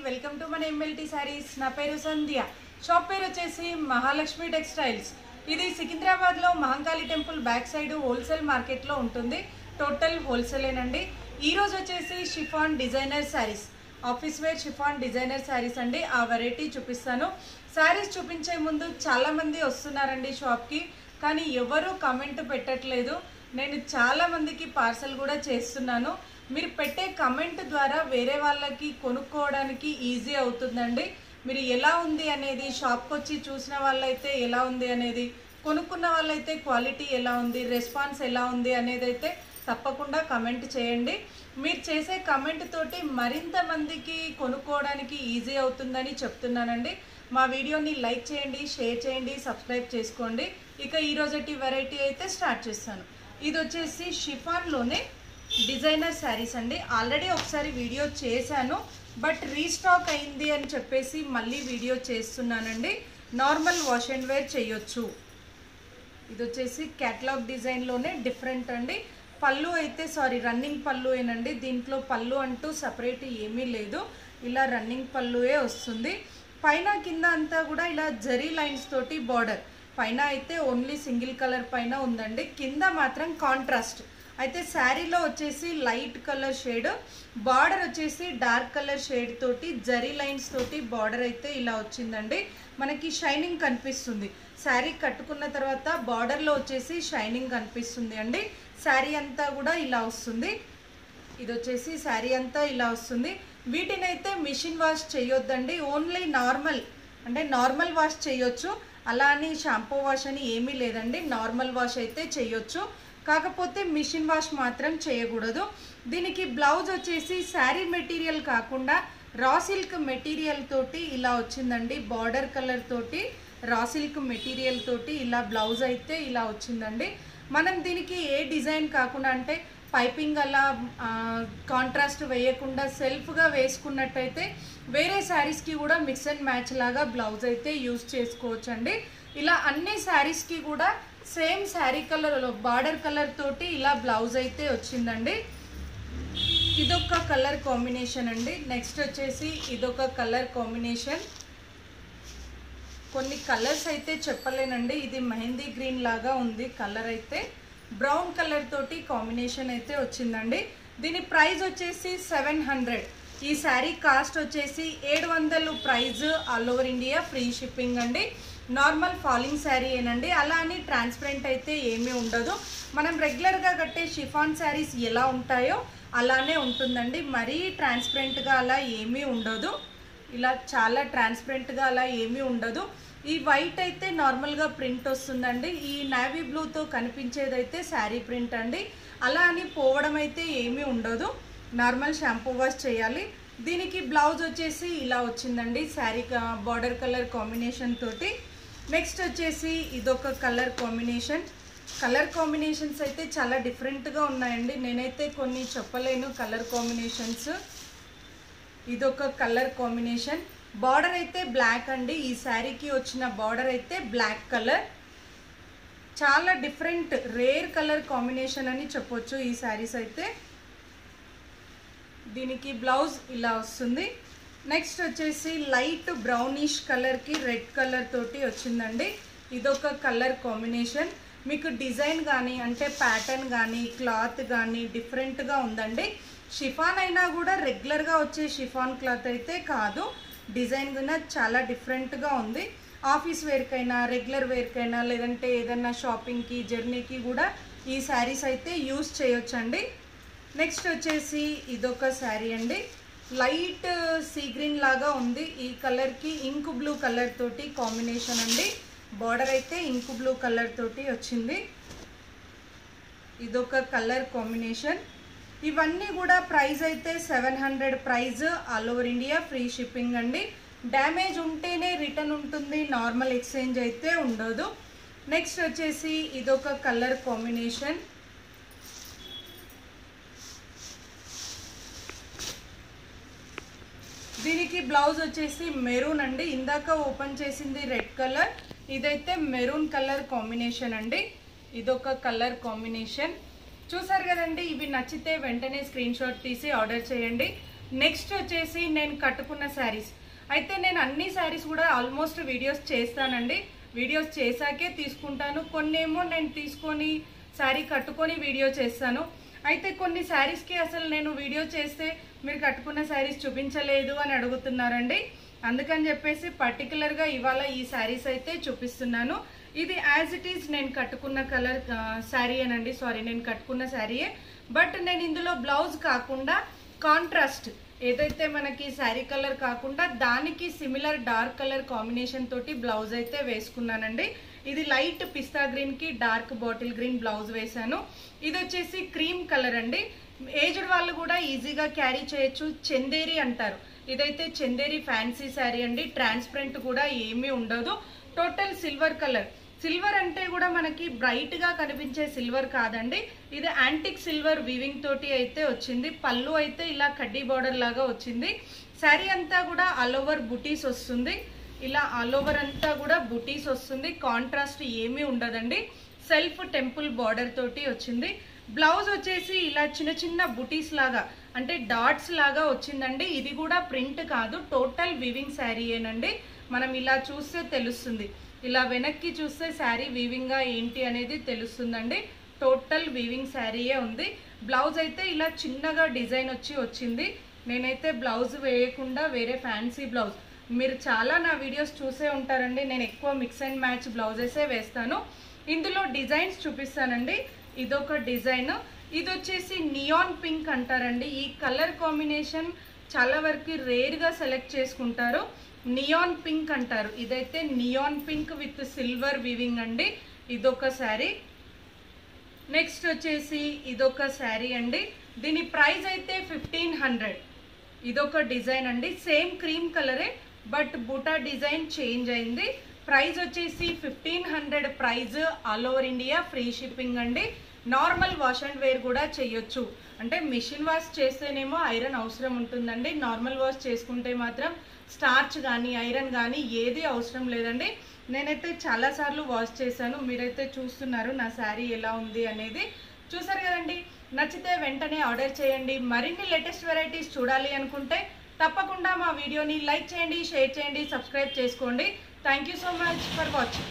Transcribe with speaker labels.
Speaker 1: welcome to మన MLT saris నా పేరు సంధ్య షాప్ పేరు వచ్చేసి మహాలక్ష్మి టెక్స్టైల్స్ ఇది సికింద్రాబాద్లో Mahankali temple back side wholesale మార్కెట్లో ఉంటుంది టోటల్ హోల్సేలేనండి ఈ రోజు వచ్చేసి chiffon designer saris office wear chiffon designer saris అండి ఆ వెరైటీ చూపిస్తాను శారీస్ చూపించే ముందు చాలా మంది వస్తున్నారండి షాప్కి కానీ ఎవరు కమెంట్ పెట్టట్లేదు నేను చాలా మందికి పార్సల్ కూడా చేస్తున్నాను మీరు పెట్టే కమెంట్ ద్వారా వేరే వాళ్ళకి కొనుక్కోవడానికి ఈజీ అవుతుందండి మీరు ఎలా ఉంది అనేది షాప్కి వచ్చి చూసిన వాళ్ళైతే ఎలా ఉంది అనేది కొనుక్కున్న వాళ్ళైతే క్వాలిటీ ఎలా ఉంది రెస్పాన్స్ ఎలా ఉంది అనేది అయితే తప్పకుండా కమెంట్ చేయండి మీరు చేసే కమెంట్ తోటి మరింత మందికి కొనుక్కోవడానికి ఈజీ అవుతుందని చెప్తున్నానండి మా వీడియోని లైక్ చేయండి షేర్ చేయండి సబ్స్క్రైబ్ చేసుకోండి ఇక ఈ రోజటి వెరైటీ అయితే స్టార్ట్ చేస్తాను ఇది వచ్చేసి షిఫాన్లోనే డిజైనర్ శారీస్ అండి ఆల్రెడీ ఒకసారి వీడియో చేశాను బట్ రీస్టాక్ అయింది అని చెప్పేసి మళ్ళీ వీడియో చేస్తున్నానండి నార్మల్ వాష్ అండ్ వేర్ చేయొచ్చు ఇది వచ్చేసి క్యాటలాగ్ డిజైన్లోనే డిఫరెంట్ అండి పళ్ళు అయితే సారీ రన్నింగ్ పళ్ళు ఏనండి దీంట్లో పళ్ళు అంటూ సపరేట్ ఏమీ లేదు ఇలా రన్నింగ్ పళ్ళుయే వస్తుంది పైన కింద అంతా కూడా ఇలా జరీ లైన్స్ తోటి బార్డర్ పైన అయితే ఓన్లీ సింగిల్ కలర్ పైన ఉందండి కింద మాత్రం కాంట్రాస్ట్ అయితే శారీలో వచ్చేసి లైట్ కలర్ షేడ్ బార్డర్ వచ్చేసి డార్క్ కలర్ షేడ్ తోటి జరీ లైన్స్ తోటి బార్డర్ అయితే ఇలా వచ్చిందండి మనకి షైనింగ్ కనిపిస్తుంది శారీ కట్టుకున్న తర్వాత బార్డర్లో వచ్చేసి షైనింగ్ కనిపిస్తుంది అండి శారీ అంతా కూడా ఇలా వస్తుంది ఇది వచ్చేసి శారీ అంతా ఇలా వస్తుంది వీటిని అయితే మిషన్ వాష్ చేయొద్దండి ఓన్లీ నార్మల్ అంటే నార్మల్ వాష్ చేయొచ్చు అలా అని షాంపూ వాష్ అని ఏమీ లేదండి నార్మల్ వాష్ అయితే చేయొచ్చు కాకపోతే మిషన్ వాష్ మాత్రం చేయకూడదు దీనికి బ్లౌజ్ వచ్చేసి శారీ మెటీరియల్ కాకుండా రా సిల్క్ మెటీరియల్ తోటి ఇలా వచ్చిందండి బార్డర్ కలర్ తోటి రా సిల్క్ మెటీరియల్ తోటి ఇలా బ్లౌజ్ అయితే ఇలా వచ్చిందండి మనం దీనికి ఏ డిజైన్ కాకుండా అంటే పైపింగ్ అలా కాంట్రాస్ట్ వేయకుండా సెల్ఫ్గా వేసుకున్నట్టయితే వేరే శారీస్కి కూడా మిక్స్ అండ్ మ్యాచ్ లాగా బ్లౌజ్ అయితే యూస్ చేసుకోవచ్చు అండి ఇలా అన్ని శారీస్కి కూడా same sari colour border colour తోటి ఇలా బ్లౌజ్ అయితే వచ్చిందండి ఇదొక కలర్ కాంబినేషన్ అండి నెక్స్ట్ వచ్చేసి ఇదొక కలర్ కాంబినేషన్ కొన్ని కలర్స్ అయితే చెప్పలేనండి ఇది మెహందీ గ్రీన్ లాగా ఉంది కలర్ అయితే బ్రౌన్ కలర్ తోటి కాంబినేషన్ అయితే వచ్చిందండి దీని ప్రైస్ వచ్చేసి సెవెన్ హండ్రెడ్ ఈ శారీ కాస్ట్ వచ్చేసి ఏడు వందలు price all over India free shipping అండి నార్మల్ ఫాలింగ్ శారీ ఏనండి అలా అని ట్రాన్స్పరెంట్ అయితే ఏమీ ఉండదు మనం రెగ్యులర్గా కట్టే షిఫాన్ శారీస్ ఎలా ఉంటాయో అలానే ఉంటుందండి మరీ ట్రాన్స్పరెంట్గా అలా ఏమీ ఉండదు ఇలా చాలా ట్రాన్స్పరెంట్గా అలా ఏమీ ఉండదు ఈ వైట్ అయితే నార్మల్గా ప్రింట్ వస్తుందండి ఈ నావీ బ్లూతో కనిపించేదైతే శారీ ప్రింట్ అండి అలా అని పోవడం అయితే ఏమీ ఉండదు నార్మల్ షాంపూ వాష్ చేయాలి దీనికి బ్లౌజ్ వచ్చేసి ఇలా వచ్చిందండి శారీ బార్డర్ కలర్ కాంబినేషన్ తోటి నెక్స్ట్ వచ్చేసి ఇదొక కలర్ కాంబినేషన్ కలర్ కాంబినేషన్స్ అయితే చాలా డిఫరెంట్గా ఉన్నాయండి నేనైతే కొన్ని చెప్పలేను కలర్ కాంబినేషన్స్ ఇదొక కలర్ కాంబినేషన్ బార్డర్ అయితే బ్లాక్ అండి ఈ శారీకి వచ్చిన బార్డర్ అయితే బ్లాక్ కలర్ చాలా డిఫరెంట్ రేర్ కలర్ కాంబినేషన్ అని చెప్పొచ్చు ఈ శారీస్ అయితే దీనికి బ్లౌజ్ ఇలా వస్తుంది నెక్స్ట్ వచ్చేసి లైట్ బ్రౌనిష్ కలర్కి రెడ్ కలర్ తోటి వచ్చిందండి ఇదొక కలర్ కాంబినేషన్ మీకు డిజైన్ కానీ అంటే ప్యాటర్న్ కానీ క్లాత్ కానీ డిఫరెంట్గా ఉందండి షిఫాన్ అయినా కూడా రెగ్యులర్గా వచ్చే షిఫాన్ క్లాత్ అయితే కాదు డిజైన్ కూడా చాలా డిఫరెంట్గా ఉంది ఆఫీస్ వేర్కైనా రెగ్యులర్ వేర్కైనా లేదంటే ఏదైనా షాపింగ్కి జర్నీకి కూడా ఈ శారీస్ అయితే యూస్ చేయొచ్చండి నెక్స్ట్ వచ్చేసి ఇదొక శారీ అండి లైట్ సీ గ్రీన్ లాగా ఉంది ఈ కలర్కి ఇంకు బ్లూ కలర్ తోటి కాంబినేషన్ అండి బార్డర్ అయితే ఇంకు బ్లూ కలర్ తోటి వచ్చింది ఇదొక కలర్ కాంబినేషన్ ఇవన్నీ కూడా ప్రైస్ అయితే seven hundred price all over India free shipping అండి డ్యామేజ్ ఉంటేనే రిటర్న్ ఉంటుంది నార్మల్ ఎక్స్చేంజ్ అయితే ఉండదు నెక్స్ట్ వచ్చేసి ఇదొక కలర్ కాంబినేషన్ దీనికి బ్లౌజ్ వచ్చేసి మెరూన్ అండి ఇందాక ఓపెన్ చేసింది రెడ్ కలర్ ఇదైతే మెరూన్ కలర్ కాంబినేషన్ అండి ఇదొక కలర్ కాంబినేషన్ చూసారు కదండి ఇవి నచ్చితే వెంటనే స్క్రీన్ షాట్ తీసి ఆర్డర్ చేయండి నెక్స్ట్ వచ్చేసి నేను కట్టుకున్న శారీస్ అయితే నేను అన్ని శారీస్ కూడా ఆల్మోస్ట్ వీడియోస్ చేస్తానండి వీడియోస్ చేశాకే తీసుకుంటాను కొన్ని ఏమో నేను తీసుకొని శారీ కట్టుకొని వీడియో చేస్తాను అయితే కొన్ని శారీస్కి అసలు నేను వీడియో చేస్తే మీరు కట్టుకున్న శారీస్ చూపించలేదు అని అడుగుతున్నారండి అందుకని చెప్పేసి పర్టికులర్గా ఇవాళ ఈ శారీస్ అయితే చూపిస్తున్నాను ఇది యాజ్ ఇట్ ఈస్ నేను కట్టుకున్న కలర్ శారీ అనండి సారీ నేను కట్టుకున్న శారీయే బట్ నేను ఇందులో బ్లౌజ్ కాకుండా కాంట్రాస్ట్ ఏదైతే మనకి శారీ కలర్ కాకుండా దానికి సిమిలర్ డార్క్ కలర్ కాంబినేషన్ తోటి బ్లౌజ్ అయితే వేసుకున్నానండి ఇది లైట్ పిస్తా గ్రీన్ కి డార్క్ బాటిల్ గ్రీన్ బ్లౌజ్ వేశాను ఇది వచ్చేసి క్రీమ్ కలర్ అండి ఏజ్డ్ వాళ్ళు కూడా ఈజీగా క్యారీ చేయొచ్చు చందేరి అంటారు ఇదైతే చందేరి ఫ్యాన్సీ శారీ అండి ట్రాన్స్పరెంట్ కూడా ఏమీ ఉండదు టోటల్ సిల్వర్ కలర్ సిల్వర్ అంటే కూడా మనకి బ్రైట్ గా కనిపించే సిల్వర్ కాదండి ఇది యాంటిక్ సిల్వర్ వీవింగ్ తోటి అయితే వచ్చింది పళ్ళు అయితే ఇలా కడ్డీ బార్డర్ లాగా వచ్చింది శారీ అంతా కూడా ఆల్ ఓవర్ బుటీస్ వస్తుంది ఇలా ఆల్ ఓవర్ అంతా కూడా బుటీస్ వస్తుంది కాంట్రాస్ట్ ఏమీ ఉండదండి సెల్ఫ్ టెంపుల్ బార్డర్ తోటి వచ్చింది బ్లౌజ్ వచ్చేసి ఇలా చిన్న చిన్న బుటీస్ లాగా అంటే డాట్స్ లాగా వచ్చిందండి ఇది కూడా ప్రింట్ కాదు టోటల్ వివింగ్ శారీయేనండి మనం ఇలా చూస్తే తెలుస్తుంది ఇలా వెనక్కి చూస్తే శారీ వీవింగ్గా ఏంటి అనేది తెలుస్తుందండి టోటల్ వీవింగ్ శారీయే ఉంది బ్లౌజ్ అయితే ఇలా చిన్నగా డిజైన్ వచ్చి వచ్చింది నేనైతే బ్లౌజ్ వేయకుండా వేరే ఫ్యాన్సీ బ్లౌజ్ మీరు చాలా నా వీడియోస్ చూసే ఉంటారండి నేను ఎక్కువ మిక్స్ అండ్ మ్యాచ్ బ్లౌజెసే వేస్తాను ఇందులో డిజైన్స్ చూపిస్తానండి ఇదొక డిజైన్ ఇది వచ్చేసి నియాన్ పింక్ అంటారండి ఈ కలర్ కాంబినేషన్ చాలా వరకు రేర్గా సెలెక్ట్ చేసుకుంటారు నియాన్ పింక్ అంటారు ఇదైతే neon pink with silver weaving అండి ఇదొక శారీ నెక్స్ట్ వచ్చేసి ఇదొక శారీ అండి దీని ప్రైస్ అయితే ఫిఫ్టీన్ హండ్రెడ్ ఇదొక డిజైన్ అండి సేమ్ క్రీమ్ కలరే బట్ బూటా డిజైన్ చేంజ్ అయింది ప్రైస్ వచ్చేసి fifteen hundred price all over India free shipping అండి నార్మల్ వాష్ అండ్ వేర్ కూడా చేయొచ్చు అంటే మిషన్ వాష్ చేస్తేనేమో ఐరన్ అవసరం ఉంటుందండి నార్మల్ వాష్ చేసుకుంటే మాత్రం స్టార్చ్ కానీ ఐరన్ కానీ ఏది అవసరం లేదండి నేనైతే చాలాసార్లు వాష్ చేశాను మీరైతే చూస్తున్నారు నా శారీ ఎలా ఉంది అనేది చూసారు కదండి నచ్చితే వెంటనే ఆర్డర్ చేయండి మరిన్ని లేటెస్ట్ వెరైటీస్ చూడాలి అనుకుంటే తప్పకుండా మా వీడియోని లైక్ చేయండి షేర్ చేయండి సబ్స్క్రైబ్ చేసుకోండి thank you so much for watching